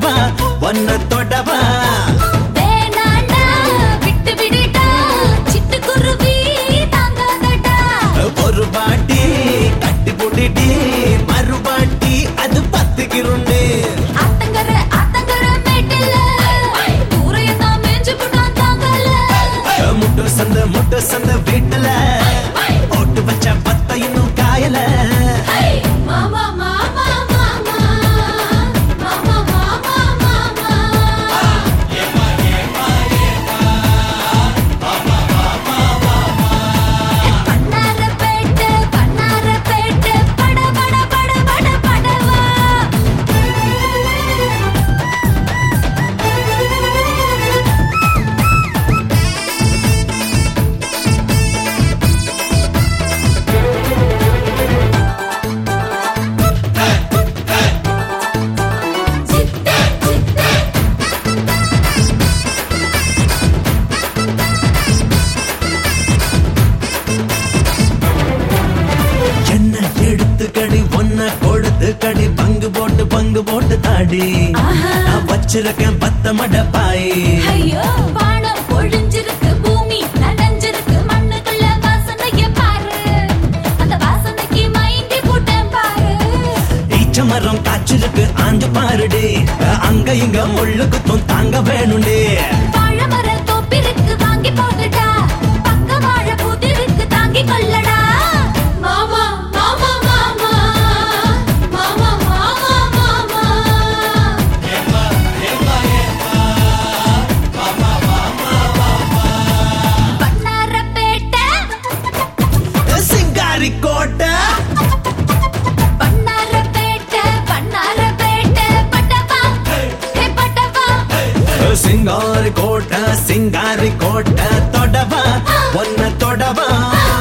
தொடவா ஒன்ன தொடவா வேணாண்டா விட்டு விடுடா சிட்டுக்குருவி தாங்காதடா ஒரு பாட்டி கட்டி புடிடி மறுபாட்டி அது பத்துக்கிருண்டு ஆத்தங்கர ஆத்தங்கர மேட்டில தூரையும் தான் மேஞ்சு புட்டான் தாங்கல முட்டு சந்த முட்டு சந்த வீட்டுல போட்டு வச்ச பத்த இன்னும் காயல மாமா மாமா மாமா மாமா மாமா மாமா பண்ணார பேட்டு பண்ணார பேட்டு பட பட பட பட படவா சித்தே சித்தே என்ன எடுத்து கடி ஒன்ன கொடுத்து கடி பங்கு போட்டு பங்கு போட்டு தாடி ஆஹா. நான் வச்சிருக்கேன் பத்த மட பாய் ஐயோ வானம் பொழிஞ்சிருக்கு பூமி நனைஞ்சிருக்கு மண்ணுக்குள்ள வாசனைய பாரு அந்த வாசனைக்கு மைண்டி போட்டேன் பாரு ஈச்ச மரம் காய்ச்சிருக்கு ஆஞ்சு பாருடி அங்க இங்க முள்ளு குத்தும் தாங்க வேணும்டி வாழைமர தோப்பிருக்கு வாங்கி போடுடா பக்க வாழை புதிருக்கு தாங்கி கொள்ளடா மாமா மாமா மாமா மாமா மாமா மாமா பண்ணாரப்பேட்டை சிங்காரி கோட்டை பண்ணாரப்பேட்டை பண்ணாரப்பேட்டை பட்டப்பா ஹே பட்டப்பா சிங்காரி கோட்டை சிங்காரி கோட்டை தொடவா ஒன்ன தொடவா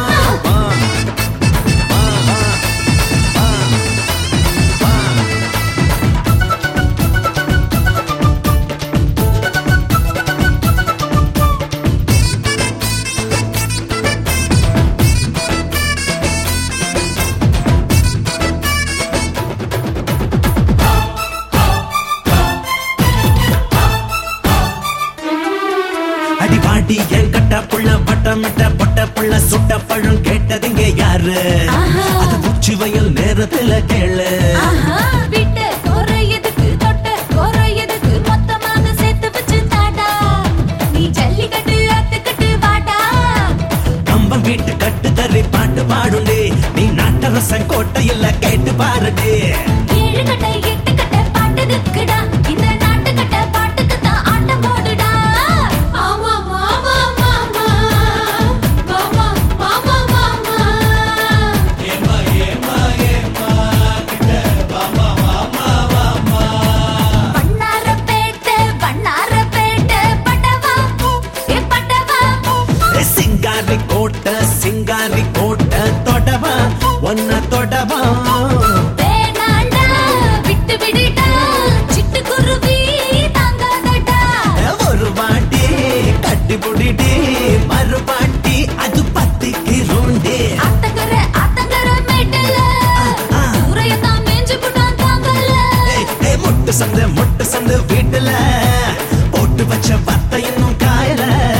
அடிபாடி என் கட்ட புள்ள பட்டமிட்ட பொட்ட புள்ள சுட்ட பழம் கேட்டதுங்க யாரு ஆஹா. அது உச்சி வயல் நேரத்துல கேளு ஆஹா விட்டு குறையதுக்கு தொட்ட குறையதுக்கு மொத்தமாக சேர்த்து வச்சு தாடா நீ ஜல்லிக்கட்டு அத்துக்கட்டு வாடா கம்பம் வீட்டு கட்டு தறி பாட்டு பாடுண்டே நீ நாட்டரசன் கோட்டையில கேட்டு பாருடே ஏழு கட்டை எட்டு கட்டை பாட்டுதுக்குடா இந்த நாட்டு கட்டை பாட்டுக்கு தான் ஆட்டம் போடுடா ஆமா மாமா மாமா மாமா மாமா மாமா பண்ணாரப்பேட்டை பண்ணாரப்பேட்டை பட்டவா ஏ பட்டவா ஏ சிங்காரி கோட்டை சிங்காரி கோட்டை தொடவா ஒன்ன தொடவா வேணாண்டா விட்டு விடுடா சிட்டுக்குருவி தாங்காதடா ஒரு வாட்டி கட்டி புடிடி மறுபாட்டி அது பத்திக்கு ரோண்டே ஆத்தங்கர ஆத்தங்கர மேட்டல ஆ. தூரையும் தான் மேஞ்சு புட்டான் தாங்கல ஏய், ஏய், முட்டு சந்து முட்டு சந்து வீட்டுல போட்டு வச்ச பத்த இன்னும் காயல